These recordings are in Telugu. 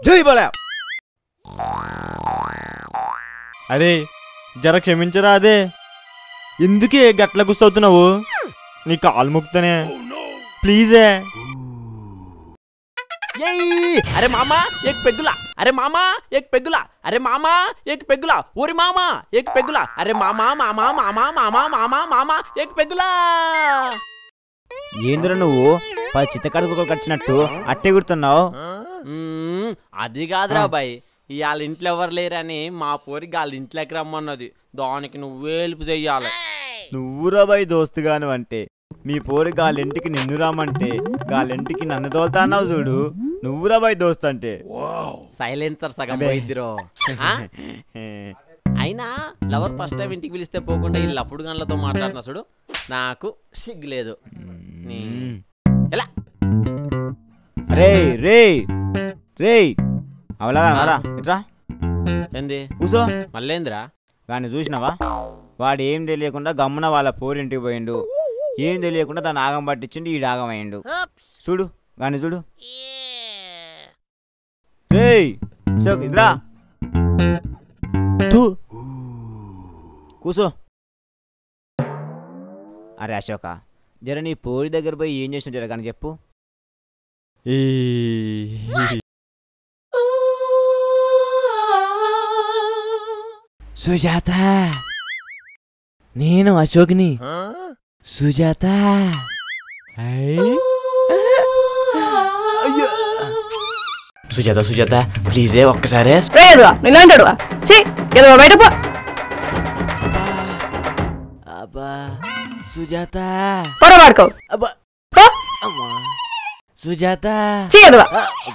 జై బలా అరే జర క్షమించరా అదే ఎందుకే గట్ల గుస్తవుతున్నావు నీ కాలు ముక్తనే ప్లీజే ఏయ్! అరే మామా ఏక్ పెగ్గులా అరే మామా ఏక్ పెగ్గులా అరే మామా ఏక్ పెగ్గులా ఓరి మామా ఏక్ పెగ్గులా అరే మామా మామా మామా మామా మామా మామా ఏక్ పెగ్గులా ఏందిరా నువ్వు పది చిత్తకాడు కచ్చినట్టు అట్టే గుర్తున్నావు మ్మ్, అది కాదురా బాయ్ ఇవాళ ఇంట్లో ఎవరు లేరని మా పోరికి వాళ్ళ ఇంట్లోకి రమ్మన్నది దానికి నువ్వే హెల్ప్ చెయ్యాలి నువ్వురా బాయ్ దోస్తుగాను అంటే మీ పోరి గాలింటికి నిన్ను రామంటే గాలింటికి నన్ను తోలుతా అన్నావు చూడు నువ్వురా బాయ్ దోస్త్ అంటే సైలెన్సర్ సగం అబే. పోయిద్దిరో ఆ? అయినా లవర్ ఫస్ట్ టైం ఇంటికి పిలిస్తే పోకుండా వీళ్ళు అప్పుడు గంటలతో మాట్లాడిన చూడు నాకు సిగ్గులేదు నీ- ఎలా? రే రే రే అవలా అవలా ఇట్రా ఏంది కూసో మళ్ళేందిరా వాడిని చూసినావా వాడు ఏం తెలియకుండా గమ్మున వాళ్ళ పోరింటికి పోయిండు ఏం తెలియకుండా దాన్ని ఆగం పట్టించిండు ఈ ఆగం అయ్యిండు చూడు వాడిని చూడు రేయ్ అశోక్ ఇద్రా తూ కూసో అరే అశోక జర నీ పోరి దగ్గర పోయి ఏం చేసిన జర కానీ చెప్పు సుజాత నేను అశోక్ని సుజాత సుజాత సుజాత ప్లీజే ఒక్కసారే రేదువా నిలాంటాడువా ఛీ ఎదువా బయట పో అబ్బా సుజాత పొరపాడుకో అబ్బా పో అమ్మా సుజాత ఛీ ఎదువా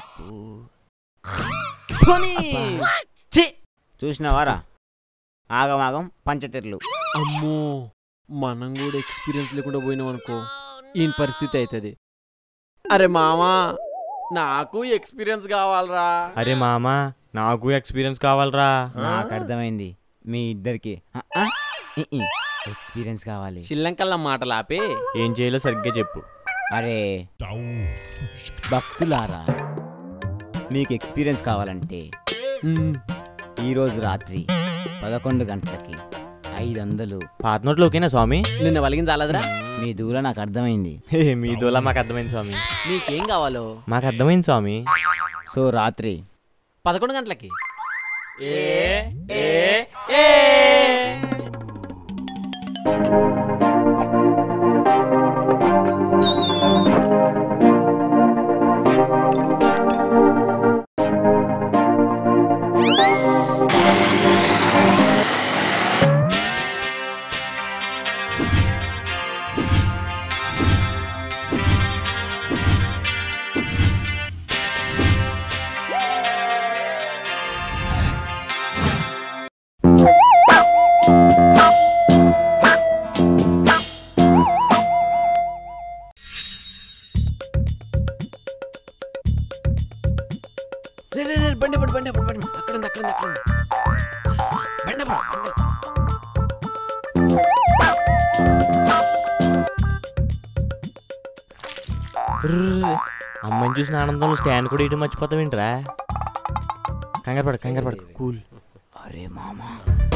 ఛీ! చూసినావారా ఆగమాగం పంచతిర్లు అమ్మో మనం కూడా ఎక్స్పీరియన్స్ లేకుండా పోయినాం అనుకో ఈయన పరిస్థితి అవుతుంది అరే మామా నాకు ఎక్స్పీరియన్స్ కావాలరా అరే మామా నాకు ఎక్స్పీరియన్స్ కావాలరా నాకు అర్థమైంది మీ ఇద్దరికి ఎక్స్పీరియన్స్ కావాలి శ్రీలంకల్లో మాటలు ఆపి ఏం చేయాలో సరిగ్గా చెప్పు అరే భక్తులారా మీకు ఎక్స్పీరియన్స్ కావాలంటే ఈరోజు రాత్రి పదకొండు గంటలకి ఐదు వందలు పాత నోట్లు ఓకేనా స్వామి నిన్న వలిగింది చాలదురా మీ దూరం నాకు అర్థమైంది హే, మీ దూల మాకు అర్థమైంది స్వామి నీకేం కావాలో మాకు అర్థమైంది స్వామి సో రాత్రి పదకొండు గంటలకి ఏ ఏ ఏ రే రే రే బండి బండి బండి బండి బండి అక్కడ ఉంది అక్కడ ఉంది అక్కడ ఉంది బండి బ్రో బండి ర్ర్. అమ్మాయిని చూసిన ఆనందంలో స్టాండ్ కూడా ఇటు మర్చిపోతావేంట్రా కంగారు పడ కంగారు పడ కూల్ అరే మామా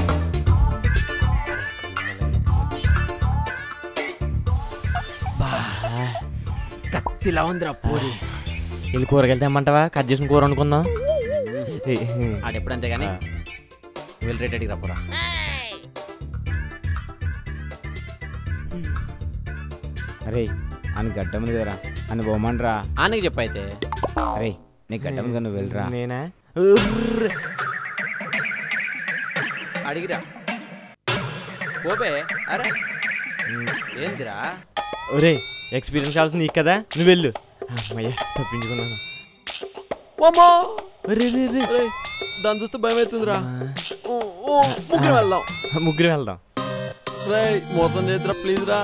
కత్తిలా ఉందిరా పూరి వెళ్ళి కూరగాయలు తెమ్మంటావా కట్ చేసుకుని కూర వండుకుందాం ఆడెప్పుడంతే కానీ ఆ. వీళ్ళు రేట్ అడిగి రాపురా అరే అని గడ్డ ఉంది కదరా అని బొమ్మనరా ఆనకి చెప్పైతే అరే నీ గడ్డ మీద నువ్వు వెళ్ళరా నేనా అడిగిరా పోపే అరే ఏందిరా ఒరే ఎక్స్పీరియన్స్ కావాల్సింది నీకు కదా నువ్వు వెళ్ళు అమ్మయ్య తప్పించుకున్నాను ఓమో అరే రే రే అరే దాన్ని చూస్తే భయం అవుతుందిరా ఓ ఓ ముగ్గురు వెళ్దాం ముగ్గురు వెళ్దాం రే మోసం చేద్దురా ప్లీజ్ రా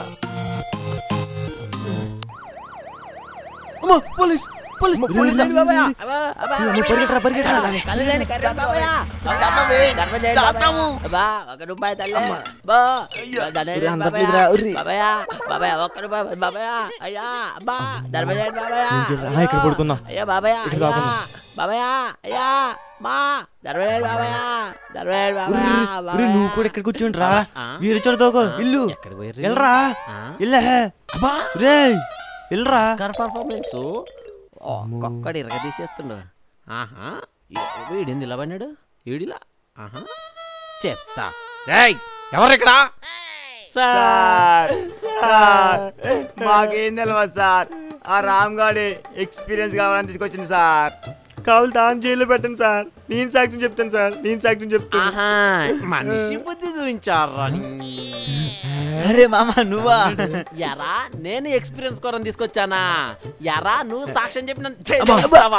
అమ్మా పోలీస్ పోలీస్ పోలీస్ అండి బాబాయ్ అబ్బా, అబ్బా, నువ్వు పరిగెట్టరా, పరిగెట్టరా. కళ్ళు లేని కర్ర బాబాయ్. ధర్మం. అబ్బా, ఒక రూపాయి తల్లే. బా, దండ ఉరి, అంత బాబాయ్. తీవ్రా, ఉరి. బాబాయ్, బాబాయ్, ఒక్క రూపాయి బాబాయ్ అయ్యా అబ్బా ధర్మం చేయండి బాబాయ్ నేను చెప్పరా, ఇక్కడ పడుకుందాం. అయ్యా బాబాయ్ ఇక్కడ అయ్యా దాక్కుందాం. బాబాయ్ అయ్యా మా దర్వేల్ బాబాయ్ దర్వేల్ బాబాయ్ ఒరేయ్, నువ్వు కూడా ఇక్కడ కూర్చోండి రా ఆ? వీరు చూడదోకో ఇల్లు ఎక్కడికి పోయారు వెళ్ళరా ఆ? ఇల్లే అబ్బా రే వెళ్ళరా ఆస్కార్ పర్ఫార్మెన్స్ ఒక్కడు ఇరగ తీసేస్తుండు ఆహా వీడింది ఇలా పడినాడు వీడిలా ఆహా చెప్తా రేయ్ ఎవరు ఇక్కడ సార్ సార్ మాకేం తెలియదు సార్ ఆ రామ్ గాడి ఎక్స్పీరియన్స్ కావాలని తీసుకొచ్చింది సార్ కావాలి తాను జైల్లో పెట్టండి సార్ నేను సాక్ష్యం చెప్తాను సార్ నేను సాక్ష్యం చెప్తాను ఆహా మనిషి బుద్ధి చూపించారా అరే మామ నువ్వా యారా నేను ఎక్స్పీరియన్స్ కోరని తీసుకొచ్చానా యారా నువ్వు సాక్ష్యం చెప్పిన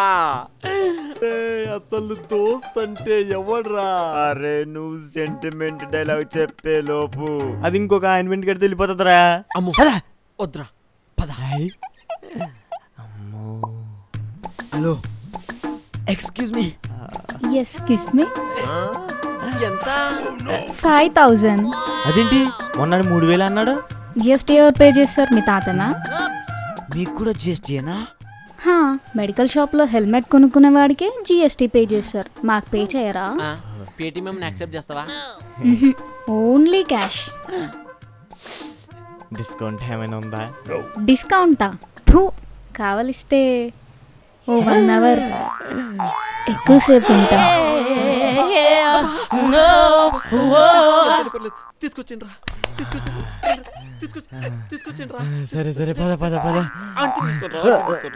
అసలు దోస్త్ అంటే ఎవడ్రా అరే నువ్వు సెంటిమెంట్ డైలాగ్ చెప్పే లోపు అది ఇంకొక ఆయన కడితే వెళ్ళిపోతుందిరా అమ్ము వద్దురా పద hello excuse me yes kiss me ఎంత ఫైవ్ థౌజండ్ అదేంటి మొన్న మూడు వేలు అన్నాడు జిఎస్టీ ఎవరు పే చేస్తారు మీ తాతనా మీకు కూడా జిఎస్టీనా హా, మెడికల్ షాప్లో హెల్మెట్ కొనుక్కునే వాడికి జిఎస్టీ పే చేస్తారు మాకు పే చేయరా పేటీఎం యాక్సెప్ట్ చేస్తావా ఓన్లీ క్యాష్ డిస్కౌంట్ ఏమైనా ఉందా డిస్కౌంటా ఫూ కావలిస్తే ఓ వన్ అవర్ ఎక్కువసేపు ఉంటా తీసుకొచ్చిండ్రా తీసుకొచ్చిండ్రా తీసుకొచ్చి తీసుకొచ్చిండ్రా సరే సరే పద పద పద ఆంటీ తీసుకుంటారా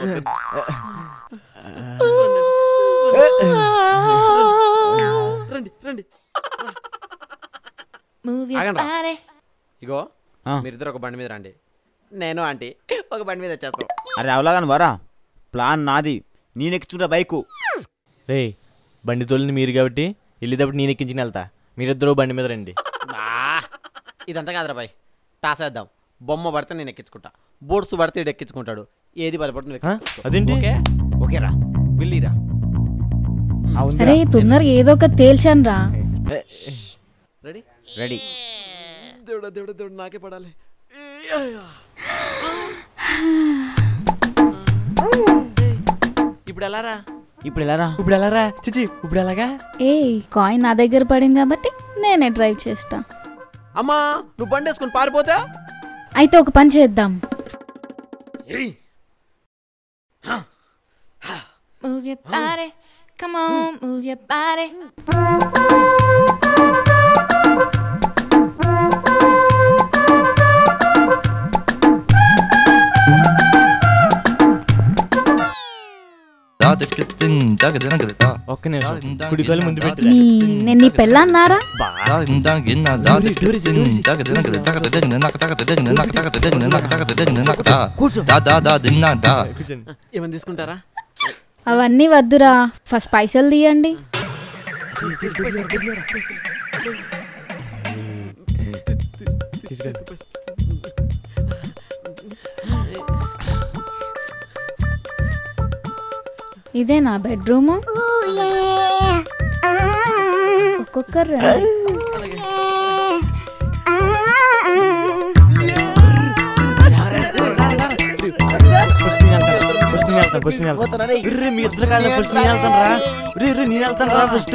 రండి రండి ఆగండ్రా. ఇగో ఆ. మీరిద్దరు ఒక బండి మీద రండి నేను ఆంటీ ఒక బండి మీద వచ్చేస్తాం అరే అవలాగాని వరా ప్లాన్ నాది నేను ఎక్కించుకుంటా బైకు రే బండి తోలిని మీరు కాబట్టి వెళ్ళేటప్పుడు నేను ఎక్కించిన వెళ్తా మీరిద్దరూ బండి మీద రండి బా ఇదంతా కాదురా బాయ్ టాస్ వేద్దాం బొమ్మ పడితే నేను ఎక్కించుకుంటా బోర్డ్స్ పడితే ఈడు ఎక్కించుకుంటాడు ఏది పడిపోతే నువ్వు ఆ? ఎక్కించుకో. అదేంటి? ఓకే ఓకేరా వెళ్ళిరా అరే తొందరగా ఏదో ఒక తేల్చాను రా రెడీ రెడీ దేవుడా దేవుడా దేవుడు నాకే పడాలి ఇప్పుడు ఎలా రా ఇప్పుడు ఎలా రా ఇప్పుడు ఎలా రా చిచి ఇప్పుడు ఎలాగా ఏ కాయిన్ నా దగ్గర పడింది కాబట్టి నేనే డ్రైవ్ చేస్తా అమ్మా నువ్వు బండి వేసుకుని పారిపోతా అయితే ఒక పని చేద్దాం Move your body. Come on, move your body. ఒక్క నిమిషం కుడి తోలి ముందు పెట్టి నీ నేను నీ పెళ్ళ అన్నారా కూర్చోండి ఏమని తీసుకుంటారా అవన్నీ వద్దురా ఫస్ట్ పైసలు తీయండి తీసుకో ఇదే నా బెడ్రూమ్ ఒక్కొక్కరు రండి. ఫస్ట్ నేను వెళ్తాను ఫస్ట్ నేను వెళ్తాను ఇర్రే మీ ఇద్దరు కాదు ఫస్ట్ నేను వెళ్తాను రా ఇర్రే ఇర్రే నేను వెళ్తాను రా ఫస్ట్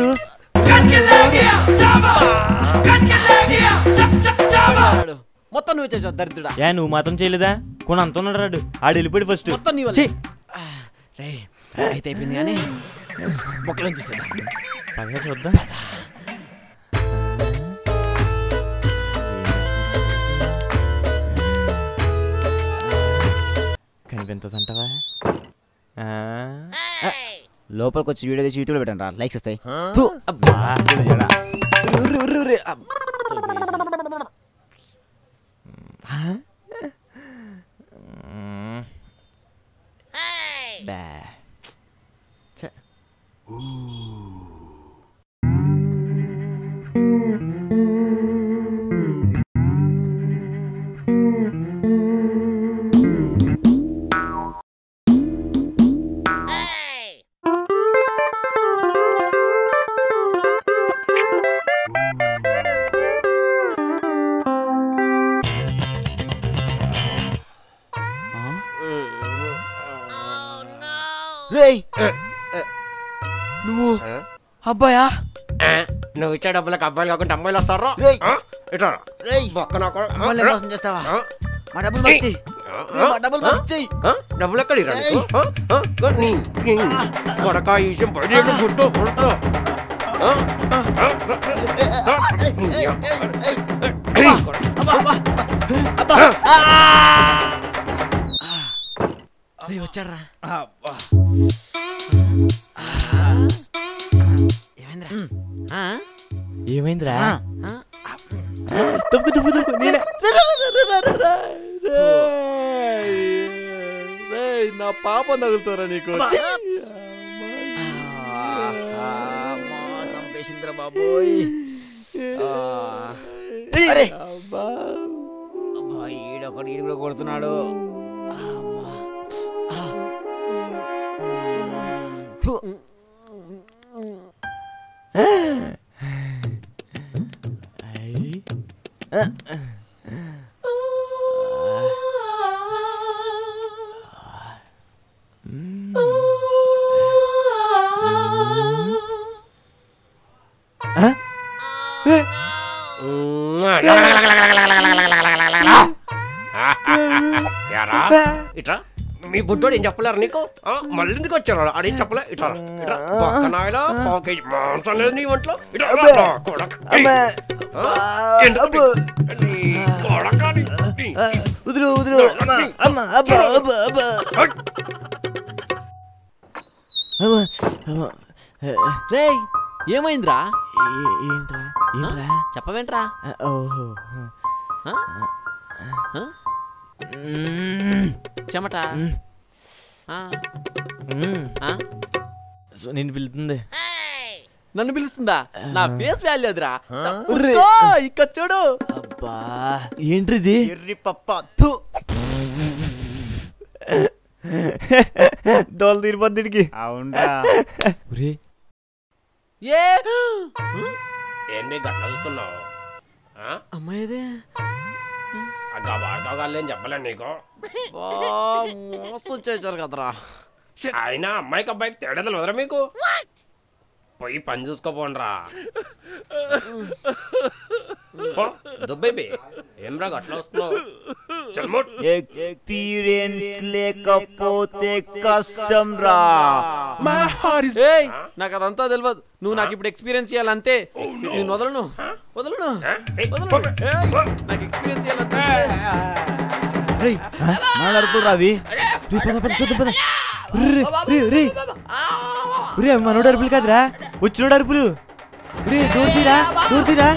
వాడు. మొత్తం నువ్వు చేసావు దరిద్రుడా ఏ నువ్వు మాత్రం చేయలేదా కొన్ని అంత ఉన్నాడు రాడు ఆడు వెళ్ళిపోయాడు ఫస్ట్ మొత్తం నీ వల్లే. ఆ, రే అయితే అయిపోయింది కానీ మొక్కలను చూసేదా పైగా చూద్దాం కనిపించదంటవా లోపలికి వచ్చి వీడియో తీసి యూట్యూబ్లో పెట్టండి రా లైక్స్ వస్తాయి అబ్బా బా. రేయ్ నువ్వు ఆ? అబ్బాయా ఆ, నువ్వు ఇచ్చే డబ్బులకు అబ్బాయిలు కాకుండా అమ్మాయిలు వస్తారా రేయ్. ఆ? ఇట్రా రేయ్ బొక్క నాకు ఆ, మమ్మల్ని రా. మోసం చేస్తావా ఆ? మా డబ్బులు మార్చి ఆ, ఆ? మా డబ్బులు ఆ? మార్చి ఆ? డబ్బులు ఎక్కడ ఇరా నీకు? ఆ? ఆ? గో, నీ నీ కొడకా ఈ విషయం బయట చెప్పు, గుడ్డు, గుడ్డు. ఆ? ఆ? రా, రా, రా. నీ కొడకా. రేయ్, వచ్చాడ్రా ఏమైందిరా ఆ? ఏమైందిరా ఆ? తప్పుకు తప్పు తప్పు నేనే నా పాప నగులుతారా నీకు చంపేసిందిరా బాబోయ్ ఆ. అరే అబ్బా, ఈడొకడు ఈడు కూడా కొడుతున్నాడు అమ్మా. ఆ. ఫు. ఐ. యారా ఇట్రా మీ బుడ్డోడు ఏం చెప్పలేరు నీకు ఆ, మళ్ళీ ఎందుకు వచ్చారు అదేం చెప్పలే ఇట్రా ఇట్రా పక్క నాయలా పావు కేజీ మాంసం లేదు నీ ఒంట్లో ఇట్రా రా, రా, కొడక. ఏయ్. ఆ? ఎందుకు నీ- నీ కొడక నీ- నీ- వదులు వదులు అమ్మా అమ్మా అబ్బా అబ్బా అబ్బా హట్. అమ్మా, అమ్మా. ఏ, రేయ్ ఏమైందిరా ఏ- ఏంట్రా ఏంట్రా చెప్పవేంట్రా ఆ, ఓహో ఆ? ఆ? మ్మ్. చెమట మ్మ్. ఆ? మ్మ్. ఆ? సో నేను పిలుతుంది నన్ను పిలుస్తుందా నా ఫేస్ వాల్యూ అదిరా ఉర్రే. ఇక్కడ చూడు అబ్బా ఏంట్రిది ఎర్రి పప్ప థు. దోలు తీరిపోద్దిడికి అవునరా ఒరే ఏ ఏంటి గట్ల చూస్తున్నావు ఆ? అమ్మాయిదే ఆ గబాడతో కాలేం చెప్పలే నీకు బా, మోసం చేశారు కదరా అయినా అమ్మాయికి అబ్బాయికి తేడా తెలియదురా మీకు పోయి పని చూసుకోపోండ్రా పో, దుబ్బైపోయి ఏం రా గట్ల వస్తున్నావు చల్మోట్ ఎక్స్పీరియన్స్ లేకపోతే కష్టం రా ఏయ్ నాకు అదంతా తెలియదు నువ్వు నాకు ఇప్పుడు ఎక్స్పీరియన్స్ చేయాలంతే నేను వదలను వదలను వదలను ఏయ్, నాకు ఎక్స్పీరియన్స్ చేయాలంతే రేయ్ మాట్లాడుతురా అవి రే పద పద చూద్దాం పద రే రే రే రే మనోడు అరుపులు కాదురా వచ్చినోడు అరుపులు రే డోర్ తీరా డోర్ తీరా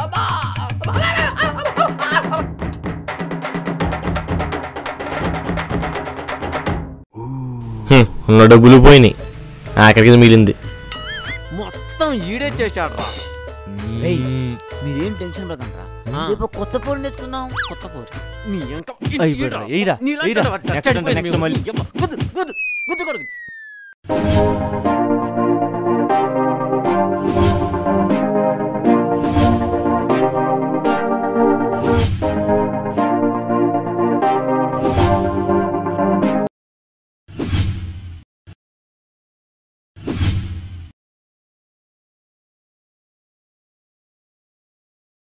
ఉన్న డబ్బులు పోయినాయి ఆఖరికి ఇది మిగిలింది మొత్తం ఈడే చేశాడు రా రేయ్. మీరేం టెన్షన్ పడకండి రా ఆ. రేపు కొత్త ఫోన్ తెచ్చుకుందాం కొత్త పోరు నీ ఇంకా అయ్ బిడ్రా, ఎయ్యిరా, ఎయ్యిరా. Next అంటే next మళ్ళీ. గుద్దు గుద్దు గుద్దు కొడుకు